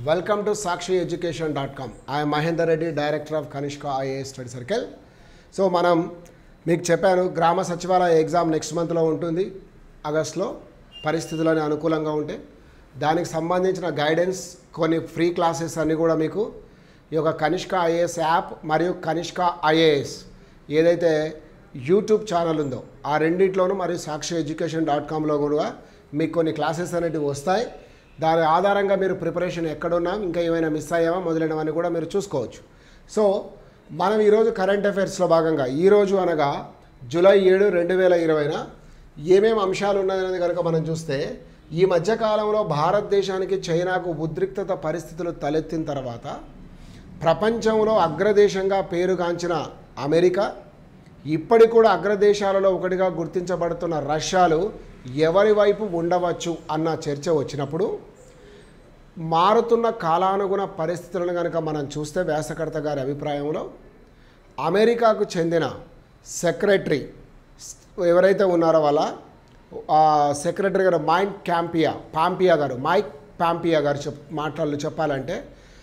welcome to Sakshi education dot com I'm Mahender Reddy director of Kanishka IAS study circle so మనం మీకు చెప్పాను గ్రామ సచివాలయ ఎగ్జామ్ నెక్స్ట్ మంత్లో ఉంటుంది ఆగస్ట్లో పరిస్థితులని అనుకూలంగా ఉంటే దానికి సంబంధించిన గైడెన్స్ కొన్ని ఫ్రీ క్లాసెస్ అన్నీ కూడా మీకు ఈ యొక్క కనిష్క ఐఏఎస్ యాప్ మరియు కనిష్క ఐఏఎస్ ఏదైతే యూట్యూబ్ ఛానల్ ఉందో ఆ రెండిట్లోనూ మరియు సాక్షి ఎడ్యుకేషన్ డాట్ కామ్లో కూడా మీకు కొన్ని క్లాసెస్ అనేటివి వస్తాయి దాని ఆధారంగా మీరు ప్రిపరేషన్ ఎక్కడున్నా ఇంకా ఏమైనా మిస్ అయ్యామా మొదలైనవన్నీ కూడా మీరు చూసుకోవచ్చు సో మనం ఈరోజు కరెంట్ అఫైర్స్లో భాగంగా ఈరోజు అనగా జూలై ఏడు రెండు వేల ఇరవైన ఏమేమి అంశాలు ఉన్నాయనేది కనుక మనం చూస్తే ఈ మధ్యకాలంలో భారతదేశానికి చైనాకు ఉద్రిక్తత పరిస్థితులు తలెత్తిన తర్వాత ప్రపంచంలో అగ్రదేశంగా పేరుగాంచిన అమెరికా ఇప్పటికి కూడా అగ్రదేశాలలో ఒకటిగా గుర్తించబడుతున్న రష్యాలు ఎవరి వైపు ఉండవచ్చు అన్న చర్చ వచ్చినప్పుడు మారుతున్న కాలానుగుణ పరిస్థితులను కనుక మనం చూస్తే వ్యాసకర్త గారి అభిప్రాయంలో అమెరికాకు చెందిన సెక్రటరీ ఎవరైతే ఉన్నారో వాళ్ళ ఆ సెక్రటరీ గారు మైక్ క్యాంపియా పాంపియా గారు మైక్ పాంపియా గారు చెప్ మాటలు చెప్పాలంటే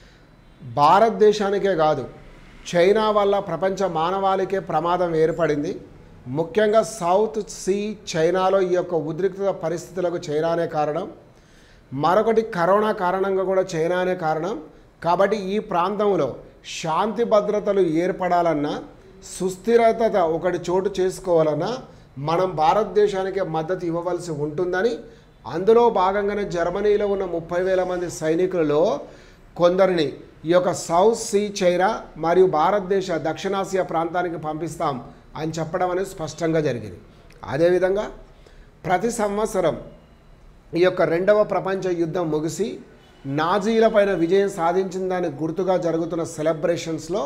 భారతదేశానికే కాదు చైనా వల్ల ప్రపంచ మానవాళికే ప్రమాదం ఏర్పడింది ముఖ్యంగా సౌత్ సీ చైనాలో ఈ యొక్క ఉద్రిక్తత పరిస్థితులకు చైనానే కారణం మరొకటి కరోనా కారణంగా కూడా చైనానే కారణం కాబట్టి ఈ ప్రాంతంలో శాంతి భద్రతలు ఏర్పడాలన్నా సుస్థిరత ఒకటి చోటు చేసుకోవాలన్నా మనం భారతదేశానికి మద్దతు ఇవ్వవలసి ఉంటుందని అందులో భాగంగానే జర్మనీలో ఉన్న ముప్పై వేల మంది సైనికులలో కొందరిని ఈ యొక్క సౌత్ సీ చైనా మరియు భారతదేశ దక్షిణాసియా ప్రాంతానికి పంపిస్తాం అని చెప్పడం అనేది స్పష్టంగా జరిగింది అదేవిధంగా ప్రతి సంవత్సరం ఈ యొక్క రెండవ ప్రపంచ యుద్ధం ముగిసి నాజీలపైన విజయం సాధించిన దానికి గుర్తుగా జరుగుతున్న సెలబ్రేషన్స్లో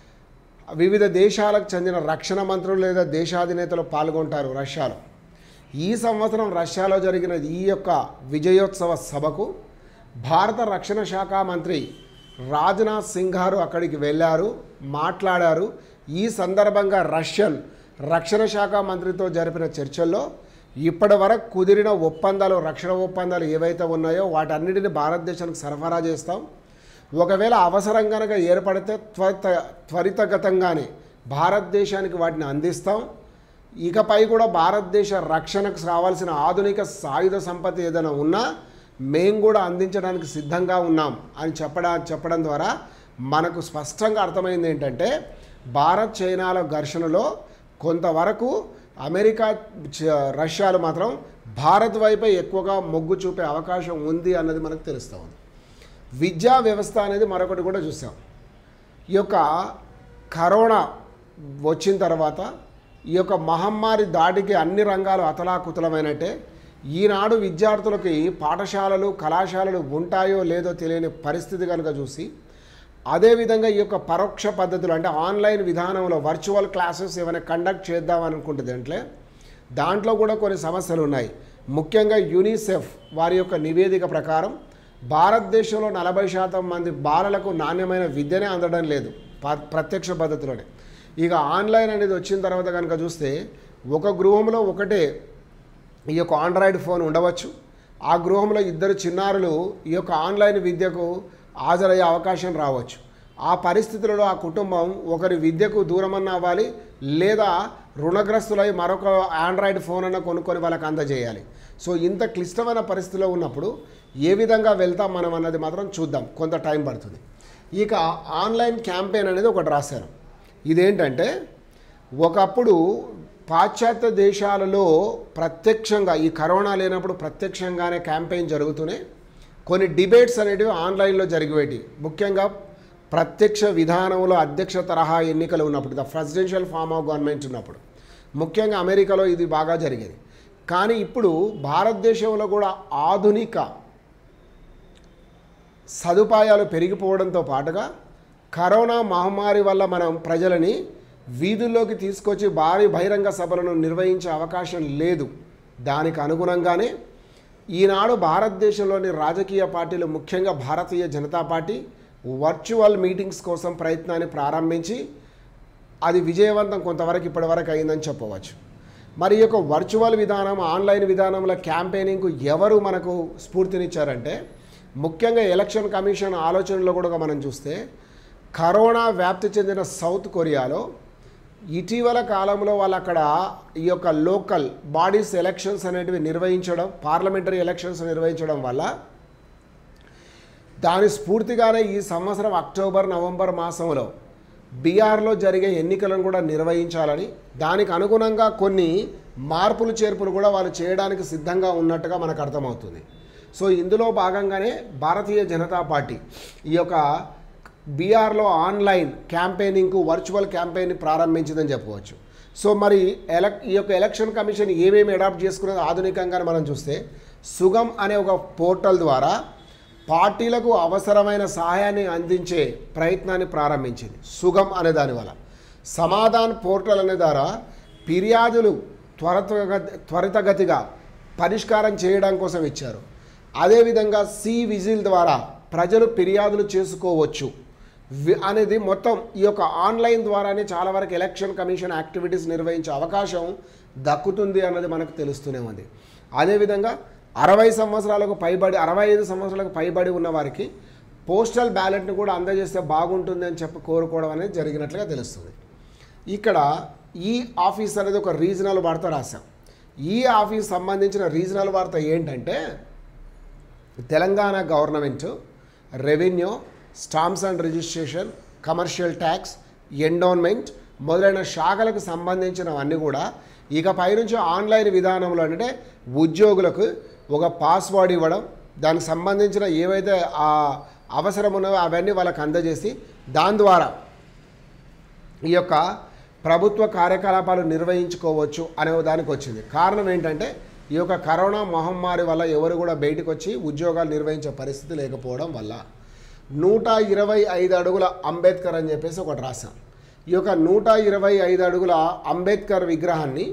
వివిధ దేశాలకు చెందిన రక్షణ మంత్రులు లేదా దేశాధినేతలు పాల్గొంటారు రష్యాలో ఈ సంవత్సరం రష్యాలో జరిగిన ఈ యొక్క విజయోత్సవ సభకు భారత రక్షణ శాఖ మంత్రి రాజ్నాథ్ సింగ్ గారు అక్కడికి వెళ్ళారు మాట్లాడారు ఈ సందర్భంగా రష్యన్ రక్షణ శాఖ మంత్రితో జరిపిన చర్చల్లో ఇప్పటి వరకు కుదిరిన ఒప్పందాలు రక్షణ ఒప్పందాలు ఏవైతే ఉన్నాయో వాటన్నిటిని భారతదేశానికి సరఫరా చేస్తాం ఒకవేళ అవసరం కనుక ఏర్పడితే త్వరిత త్వరితగతంగానే భారతదేశానికి వాటిని అందిస్తాం ఇకపై కూడా భారతదేశ రక్షణకు కావాల్సిన ఆధునిక సాయుధ సంపత్తి ఏదైనా ఉన్నా మేము కూడా అందించడానికి సిద్ధంగా ఉన్నాం అని చెప్పడా చెప్పడం ద్వారా మనకు స్పష్టంగా అర్థమైంది ఏంటంటే భారత్ చైనాల ఘర్షణలో కొంతవరకు అమెరికా చ- రష్యాలు మాత్రం భారత్ వైపే ఎక్కువగా మొగ్గు చూపే అవకాశం ఉంది అన్నది మనకు తెలుస్తూ ఉంది విద్యా వ్యవస్థ అనేది మరొకటి కూడా చూసాం ఈ యొక్క కరోనా వచ్చిన తర్వాత ఈ యొక్క మహమ్మారి దాడికి అన్ని రంగాలు అతలాకుతలమైనట్టే ఈనాడు విద్యార్థులకి పాఠశాలలు కళాశాలలు ఉంటాయో లేదో తెలియని పరిస్థితి కనుక చూసి అదేవిధంగా ఈ యొక్క పరోక్ష పద్ధతులు అంటే ఆన్లైన్ విధానంలో వర్చువల్ క్లాసెస్ ఏమైనా కండక్ట్ చేద్దాం అనుకుంటుంది అంటే దాంట్లో కూడా కొన్ని సమస్యలు ఉన్నాయి ముఖ్యంగా యూనిసెఫ్ వారి యొక్క నివేదిక ప్రకారం భారతదేశంలో నలభై శాతం మంది బాలలకు నాణ్యమైన విద్యనే అందడం లేదు ప- ప్రత్యక్ష పద్ధతిలోనే ఇక ఆన్లైన్ అనేది వచ్చిన తర్వాత కనుక చూస్తే ఒక గృహంలో ఒకటే ఈ యొక్క ఆండ్రాయిడ్ ఫోన్ ఉండవచ్చు ఆ గృహంలో ఇద్దరు చిన్నారులు ఈ యొక్క ఆన్లైన్ విద్యకు హాజరయ్యే అవకాశం రావచ్చు ఆ పరిస్థితులలో ఆ కుటుంబం ఒకరి విద్యకు దూరమన్న అవ్వాలి లేదా రుణగ్రస్తులై మరొక ఆండ్రాయిడ్ ఫోన్ అన్న కొనుక్కొని వాళ్ళకి అందజేయాలి సో ఇంత క్లిష్టమైన పరిస్థితిలో ఉన్నప్పుడు ఏ విధంగా వెళ్తాం మనం అన్నది మాత్రం చూద్దాం కొంత టైం పడుతుంది ఇక ఆన్లైన్ క్యాంపెయిన్ అనేది ఒకటి రాశాను ఇదేంటంటే ఒకప్పుడు పాశ్చాత్య దేశాలలో ప్రత్యక్షంగా ఈ కరోనా లేనప్పుడు ప్రత్యక్షంగానే క్యాంపెయిన్ జరుగుతూనే కొన్ని డిబేట్స్ అనేటివి ఆన్లైన్లో జరిగేవి ముఖ్యంగా ప్రత్యక్ష విధానంలో అధ్యక్ష తరహా ఎన్నికలు ఉన్నప్పుడు the presidential form of government ఉన్నప్పుడు ముఖ్యంగా అమెరికాలో ఇది బాగా జరిగేది కానీ ఇప్పుడు భారతదేశంలో కూడా ఆధునిక సదుపాయాలు పెరిగిపోవడంతో పాటుగా కరోనా మహమ్మారి వల్ల మనం ప్రజలని వీధుల్లోకి తీసుకొచ్చి భారీ బహిరంగ సభలను నిర్వహించే అవకాశం లేదు దానికి అనుగుణంగానే ఈనాడు భారతదేశంలోని రాజకీయ పార్టీలు ముఖ్యంగా Bharatiya Janata party virtual meetings కోసం ప్రయత్నాన్ని ప్రారంభించి అది విజయవంతం కొంతవరకు ఇప్పటివరకు అయిందని చెప్పవచ్చు మరి ఈ యొక్క వర్చువల్ విధానం ఆన్లైన్ విధానంలో క్యాంపెయినింగ్కు ఎవరు మనకు స్ఫూర్తినిచ్చారంటే ముఖ్యంగా ఎలక్షన్ కమిషన్ ఆలోచనలో కూడా మనం చూస్తే కరోనా వ్యాప్తి చెందిన సౌత్ కొరియాలో ఇటీవల కాలంలో వాళ్ళు అక్కడ ఈ యొక్క లోకల్ బాడీస్ ఎలక్షన్స్ అనేటివి నిర్వహించడం పార్లమెంటరీ ఎలక్షన్స్ నిర్వహించడం వల్ల దాని స్ఫూర్తిగానే ఈ సంవత్సరం అక్టోబర్ నవంబర్ మాసంలో బీహార్లో జరిగే ఎన్నికలను కూడా నిర్వహించాలని దానికి అనుగుణంగా కొన్ని మార్పులు చేర్పులు కూడా వాళ్ళు చేయడానికి సిద్ధంగా ఉన్నట్టుగా మనకు అర్థమవుతుంది సో ఇందులో భాగంగానే భారతీయ జనతా పార్టీ ఈ యొక్క బీఆర్లో ఆన్లైన్ క్యాంపెయినింగ్కు వర్చువల్ క్యాంపెయిన్ ప్రారంభించిందని చెప్పవచ్చు సో మరి ఎలక్ ఈ యొక్క ఎలక్షన్ కమిషన్ ఏమేమి అడాప్ట్ చేసుకున్నది ఆధునికంగా మనం చూస్తే సుగమ్ అనే ఒక పోర్టల్ ద్వారా పార్టీలకు అవసరమైన సహాయాన్ని అందించే ప్రయత్నాన్ని ప్రారంభించింది సుగమ్ అనే దాని వల్ల సమాధాన్ పోర్టల్ అనే ద్వారా ఫిర్యాదులు త్వరతగ త్వరితగతిగా పరిష్కారం చేయడం కోసం ఇచ్చారు అదేవిధంగా సి విజిల్ ద్వారా ప్రజలు ఫిర్యాదులు చేసుకోవచ్చు వి- అనేది మొత్తం ఈ యొక్క ఆన్లైన్ ద్వారానే చాలా వరకు ఎలక్షన్ కమిషన్ యాక్టివిటీస్ నిర్వహించే అవకాశం దక్కుతుంది అన్నది మనకు తెలుస్తూనే ఉంది అదేవిధంగా అరవై సంవత్సరాలకు పైబడి అరవై ఐదు సంవత్సరాలకు పైబడి ఉన్న వారికి పోస్టల్ బ్యాలెట్ను కూడా అందజేస్తే బాగుంటుంది అని చెప్పి కోరుకోవడం అనేది జరిగినట్లుగా తెలుస్తుంది ఇక్కడ ఈ ఆఫీస్ అనేది ఒక రీజనల్ వార్త రాశాం ఈ ఆఫీస్ సంబంధించిన రీజనల్ వార్త ఏంటంటే Telangana government revenue stamps and registration commercial tax endowment మొదలైన శాఖలకు సంబంధించినవన్నీ కూడా ఇక పైనుంచి ఆన్లైన్ విధానంలో అంటే ఉద్యోగులకు ఒక పాస్వర్డ్ ఇవ్వడం దానికి సంబంధించిన ఏవైతే ఆ అవసరం ఉన్నాయో అవన్నీ వాళ్ళకి అందజేసి దాని ద్వారా ఈ యొక్క ప్రభుత్వ కార్యకలాపాలు నిర్వహించుకోవచ్చు అనే దానికి వచ్చింది కారణం ఏంటంటే ఈ యొక్క కరోనా మహమ్మారి వల్ల ఎవరు కూడా బయటకు వచ్చి ఉద్యోగాలు నిర్వహించే పరిస్థితి లేకపోవడం వల్ల నూట ఇరవై ఐదు అడుగుల అంబేద్కర్ అని చెప్పేసి ఒకటి రాశాం ఈ యొక్క నూట ఇరవై ఐదు అడుగుల అంబేద్కర్ విగ్రహాన్ని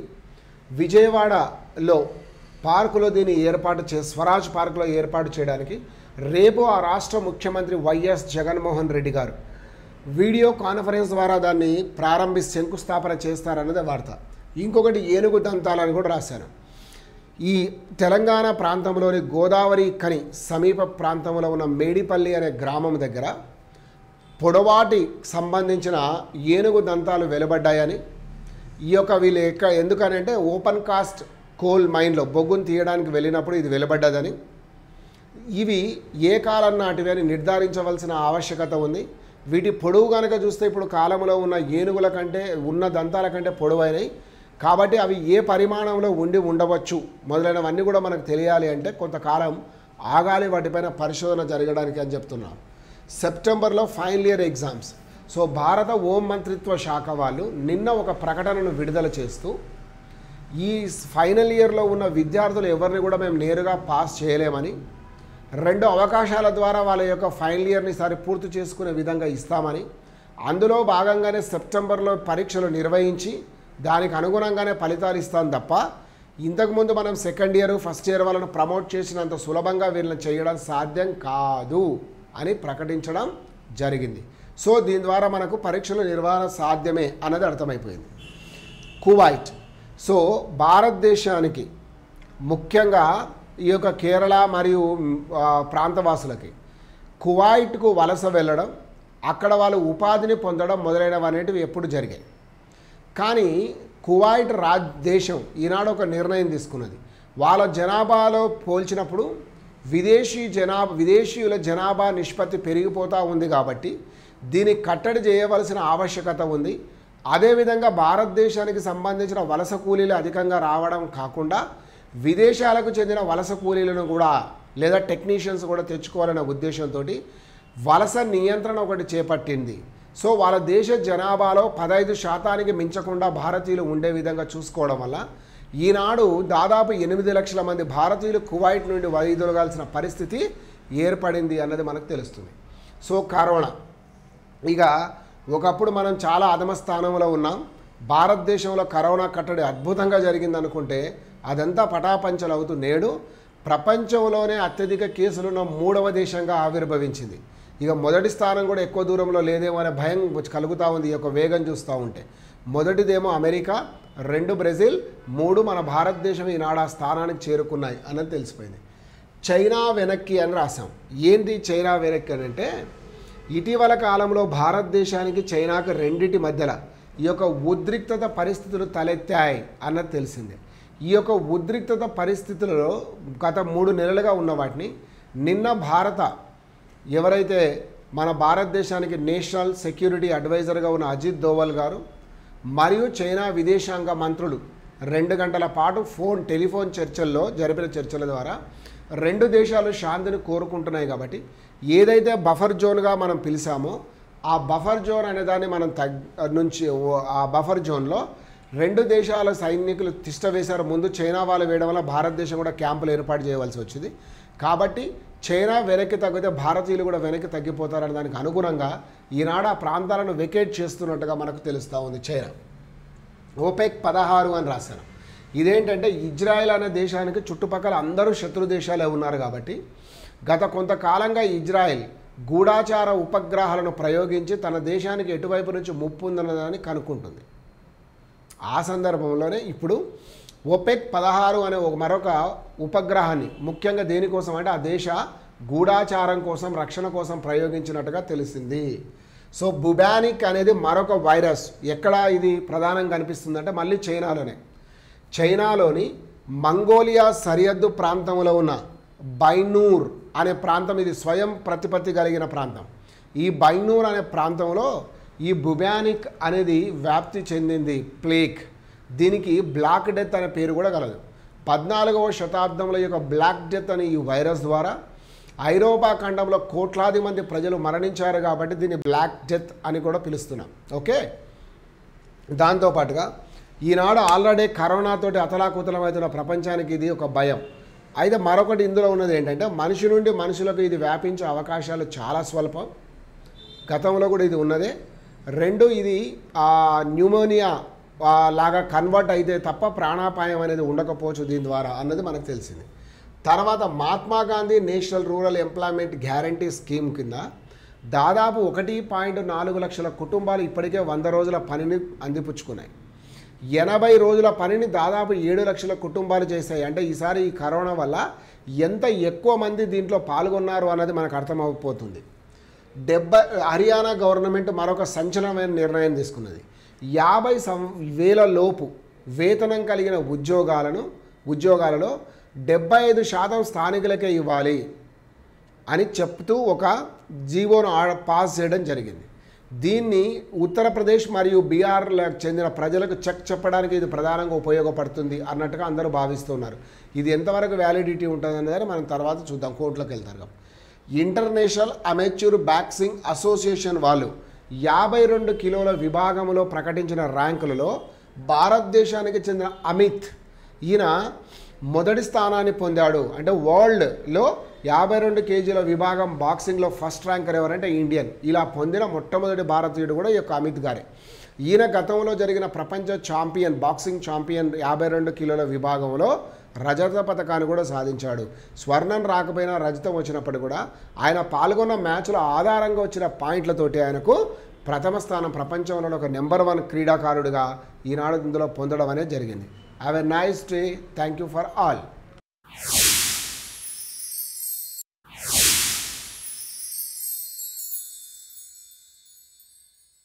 విజయవాడలో పార్కులో దీన్ని ఏర్పాటు చే స్వరాజ్ పార్కులో ఏర్పాటు చేయడానికి రేపు ఆ రాష్ట్ర ముఖ్యమంత్రి వైఎస్ జగన్మోహన్ రెడ్డి గారు వీడియో కాన్ఫరెన్స్ ద్వారా దాన్ని ప్రారంభి శంకుస్థాపన చేస్తారన్నది వార్త ఇంకొకటి ఏనుగు దంతాలని కూడా రాశాను ఈ తెలంగాణ ప్రాంతంలోని గోదావరి కని సమీప ప్రాంతంలో ఉన్న మేడిపల్లి అనే గ్రామం దగ్గర పొడవాటి సంబంధించిన ఏనుగు దంతాలు వెలువడ్డాయని ఈ యొక్క వీళ్ళు ఎక్క ఎందుకనంటే ఓపెన్ కాస్ట్ కోల్ మైన్లో బొగ్గును తీయడానికి వెళ్ళినప్పుడు ఇది వెలువడ్డదని ఇవి ఏ కాలం నాటివి అని నిర్ధారించవలసిన ఆవశ్యకత ఉంది వీటి పొడవు కనుక చూస్తే ఇప్పుడు కాలంలో ఉన్న ఏనుగుల కంటే ఉన్న దంతాల కంటే పొడవైనవి కాబట్టి అవి ఏ పరిమాణంలో ఉండి ఉండవచ్చు మొదలైనవన్నీ కూడా మనకు తెలియాలి అంటే కొంతకాలం ఆగాలి వాటిపైన పరిశోధన జరగడానికి అని చెప్తున్నారు సెప్టెంబర్లో ఫైనల్ ఇయర్ ఎగ్జామ్స్ సో భారత హోం మంత్రిత్వ శాఖ వాళ్ళు నిన్న ఒక ప్రకటనను విడుదల చేస్తూ ఈ ఫైనల్ ఇయర్లో ఉన్న విద్యార్థులు ఎవరిని కూడా మేము నేరుగా పాస్ చేయలేమని రెండు అవకాశాల ద్వారా వాళ్ళ యొక్క ఫైనల్ ఇయర్ని సరి పూర్తి చేసుకునే విధంగా ఇస్తామని అందులో భాగంగానే సెప్టెంబర్లో పరీక్షలు నిర్వహించి దానికి అనుగుణంగానే ఫలితాలు ఇస్తాం తప్ప ఇంతకుముందు మనం సెకండ్ ఇయర్ ఫస్ట్ ఇయర్ వాళ్ళను ప్రమోట్ చేసినంత సులభంగా వీళ్ళని చేయడం సాధ్యం కాదు అని ప్రకటించడం జరిగింది సో దీని ద్వారా మనకు పరీక్షల నిర్వహణ సాధ్యమే అన్నది అర్థమైపోయింది కువైట్ సో భారతదేశానికి ముఖ్యంగా ఈ యొక్క కేరళ మరియు ఆ, ప్రాంతవాసులకి కువైట్కు వలస వెళ్ళడం అక్కడ వాళ్ళు ఉపాధిని పొందడం మొదలైనవి అనేటివి ఎప్పుడు జరిగాయి కానీ కువైట్ రాజ్ దేశం ఈనాడు ఒక నిర్ణయం తీసుకున్నది వాళ్ళ జనాభాలో పోల్చినప్పుడు విదేశీ జనాభా విదేశీయుల జనాభా నిష్పత్తి పెరిగిపోతూ ఉంది కాబట్టి దీన్ని కట్టడి చేయవలసిన ఆవశ్యకత ఉంది అదేవిధంగా భారతదేశానికి సంబంధించిన వలస కూలీలు అధికంగా రావడం కాకుండా విదేశాలకు చెందిన వలస కూలీలను కూడా లేదా టెక్నీషియన్స్ కూడా తెచ్చుకోవాలనే ఉద్దేశంతో వలస నియంత్రణ ఒకటి చేపట్టింది సో వాళ్ళ దేశ జనాభాలో పదహైదు శాతానికి మించకుండా భారతీయులు ఉండే విధంగా చూసుకోవడం వల్ల ఈనాడు దాదాపు ఎనిమిది లక్షల మంది భారతీయులు కువైట్ నుండి వైదొలగాల్సిన పరిస్థితి ఏర్పడింది అన్నది మనకు తెలుస్తుంది సో కరోనా ఇక ఒకప్పుడు మనం చాలా అధమ స్థానంలో ఉన్నాం భారతదేశంలో కరోనా కట్టడి అద్భుతంగా జరిగింది అనుకుంటే అదంతా పటాపంచలు అవుతూ నేడు ప్రపంచంలోనే అత్యధిక కేసులున్న మూడవ దేశంగా ఆవిర్భవించింది ఇక మొదటి స్థానం కూడా ఎక్కువ దూరంలో లేదేమో అనే భయం కలుగుతూ ఉంది ఈ యొక్క వేగం చూస్తూ ఉంటే మొదటిదేమో అమెరికా రెండు బ్రెజిల్ మూడు మన భారతదేశం ఈనాడు ఆ స్థానానికి చేరుకున్నాయి అన్నది తెలిసిపోయింది చైనా వెనక్కి అని రాసాం ఏంటి చైనా వెనక్కి అని అంటే ఇటీవల కాలంలో భారతదేశానికి చైనాకు రెండిటి మధ్యలో ఈ యొక్క ఉద్రిక్తత పరిస్థితులు తలెత్తాయి అన్నది తెలిసిందే ఈ యొక్క ఉద్రిక్తత పరిస్థితులలో గత మూడు నెలలుగా ఉన్న వాటిని నిన్న భారత ఎవరైతే మన భారతదేశానికి నేషనల్ సెక్యూరిటీ అడ్వైజర్గా ఉన్న అజిత్ దోవల్ గారు మరియు చైనా విదేశాంగ మంత్రులు రెండు గంటల పాటు ఫోన్ టెలిఫోన్ చర్చల్లో జరిపిన చర్చల ద్వారా రెండు దేశాలు శాంతిని కోరుకుంటున్నాయి కాబట్టి ఏదైతే బఫర్ జోన్గా మనం పిలిచామో ఆ బఫర్ జోన్ అనే దాన్ని మనం తగ్ నుంచి ఓ- ఆ బఫర్ జోన్లో రెండు దేశాల సైనికులు తిష్ట వేశారు ముందు చైనా వాళ్ళు వేయడం వల్ల భారతదేశం కూడా క్యాంపులు ఏర్పాటు చేయవలసి వచ్చింది కాబట్టి చైనా వెనక్కి తగ్గితే భారతీయులు కూడా వెనక్కి తగ్గిపోతారనే దానికి అనుగుణంగా ఈనాడు ఆ ప్రాంతాలను వెకేట్ చేస్తున్నట్టుగా మనకు తెలుస్తూ ఉంది చైనా ఓపెక్ పదహారు అని రాశాను ఇదేంటంటే ఇజ్రాయెల్ అనే దేశానికి చుట్టుపక్కల అందరూ శత్రు దేశాలే ఉన్నారు కాబట్టి గత కొంతకాలంగా ఇజ్రాయెల్ గూఢాచార ఉపగ్రహాలను ప్రయోగించి తన దేశానికి ఎటువైపు నుంచి ముప్పు ఉందన్నదాన్ని కనుక్కుంటుంది ఆ సందర్భంలోనే ఇప్పుడు ఒపెక్ పదహారు అనే ఒక మరొక ఉపగ్రహాన్ని ముఖ్యంగా దేనికోసం అంటే ఆ దేశ గూఢాచారం కోసం రక్షణ కోసం ప్రయోగించినట్టుగా తెలిసింది సో బుబానిక్ అనేది మరొక వైరస్ ఎక్కడ ఇది ప్రధానంగా కనిపిస్తుందంటే మళ్ళీ చైనాలోనే చైనాలోని మంగోలియా సరిహద్దు ప్రాంతంలో ఉన్న బైనూర్ అనే ప్రాంతం ఇది స్వయం ప్రతిపత్తి కలిగిన ప్రాంతం ఈ బైనూర్ అనే ప్రాంతంలో ఈ బుబానిక్ అనేది వ్యాప్తి చెందింది ప్లేక్ దీనికి బ్లాక్ డెత్ అనే పేరు కూడా కలదు పద్నాలుగవ శతాబ్దంలో ఈ యొక్క బ్లాక్ డెత్ అనే ఈ వైరస్ ద్వారా ఐరోపా ఖండంలో కోట్లాది మంది ప్రజలు మరణించారు కాబట్టి దీన్ని బ్లాక్ డెత్ అని కూడా పిలుస్తున్నాం ఓకే దాంతోపాటుగా ఈనాడు ఆల్రెడీ కరోనాతోటి అతలాకుతలమవుతున్న ప్రపంచానికి ఇది ఒక భయం అయితే మరొకటి ఇందులో ఉన్నది ఏంటంటే మనిషి నుండి మనుషులకు ఇది వ్యాపించే అవకాశాలు చాలా స్వల్పం గతంలో కూడా ఇది ఉన్నదే రెండు ఇది ఆ, న్యూమోనియా ఆ, లాగా కన్వర్ట్ అయితే తప్ప ప్రాణాపాయం అనేది ఉండకపోవచ్చు దీని ద్వారా అన్నది మనకు తెలిసింది తర్వాత Mahatma Gandhi National Rural Employment Guarantee Scheme కింద దాదాపు ఒకటి పాయింట్ నాలుగు లక్షల కుటుంబాలు ఇప్పటికే వంద రోజుల పనిని అందిపుచ్చుకున్నాయి ఎనభై రోజుల పనిని దాదాపు ఏడు లక్షల కుటుంబాలు చేశాయి అంటే ఈసారి ఈ కరోనా వల్ల ఎంత ఎక్కువ మంది దీంట్లో పాల్గొన్నారు అన్నది మనకు అర్థమైపోతుంది డెబ్బై హర్యానా గవర్నమెంట్ మరొక సంచలనమైన నిర్ణయం తీసుకున్నది యాభై సం వేల లోపు వేతనం కలిగిన ఉద్యోగాలను ఉద్యోగాలలో డెబ్బై ఐదు శాతం స్థానికులకే ఇవ్వాలి అని చెప్తూ ఒక జీవోను ఆ- పాస్ చేయడం జరిగింది దీన్ని ఉత్తరప్రదేశ్ మరియు బీహార్లకు చెందిన ప్రజలకు చెక్ చెప్పడానికి ఇది ప్రధానంగా ఉపయోగపడుతుంది అన్నట్టుగా అందరూ భావిస్తున్నారు ఇది ఎంతవరకు వ్యాలిడిటీ ఉంటుంది అనేది మనం తర్వాత చూద్దాం కోర్టులోకి వెళ్తారు ఇంటర్నేషనల్ అమెచ్యూర్ బాక్సింగ్ అసోసియేషన్ వాళ్ళు యాభై రెండు కిలోల విభాగంలో ప్రకటించిన ర్యాంకులలో భారతదేశానికి చెందిన అమిత్ ఈయన మొదటి స్థానాన్ని పొందాడు అంటే వరల్డ్లో యాభై రెండు కేజీల విభాగం బాక్సింగ్లో ఫస్ట్ ర్యాంకర్ ఎవరంటే ఇండియన్ ఇలా పొందిన మొట్టమొదటి భారతీయుడు కూడా ఈ యొక్క అమిత్ గారే ఈయన గతంలో జరిగిన ప్రపంచ ఛాంపియన్ బాక్సింగ్ ఛాంపియన్ యాభై రెండు కిలోల విభాగంలో రజత పథకాన్ని కూడా సాధించాడు స్వర్ణం రాకపోయినా రజతం వచ్చినప్పుడు కూడా ఆయన పాల్గొన్న మ్యాచ్లో ఆధారంగా వచ్చిన పాయింట్లతోటి ఆయనకు ప్రథమ స్థానం ప్రపంచంలో ఒక నెంబర్ వన్ క్రీడాకారుడిగా ఈనాడు ఇందులో పొందడం అనేది జరిగింది have a nice day thank you for all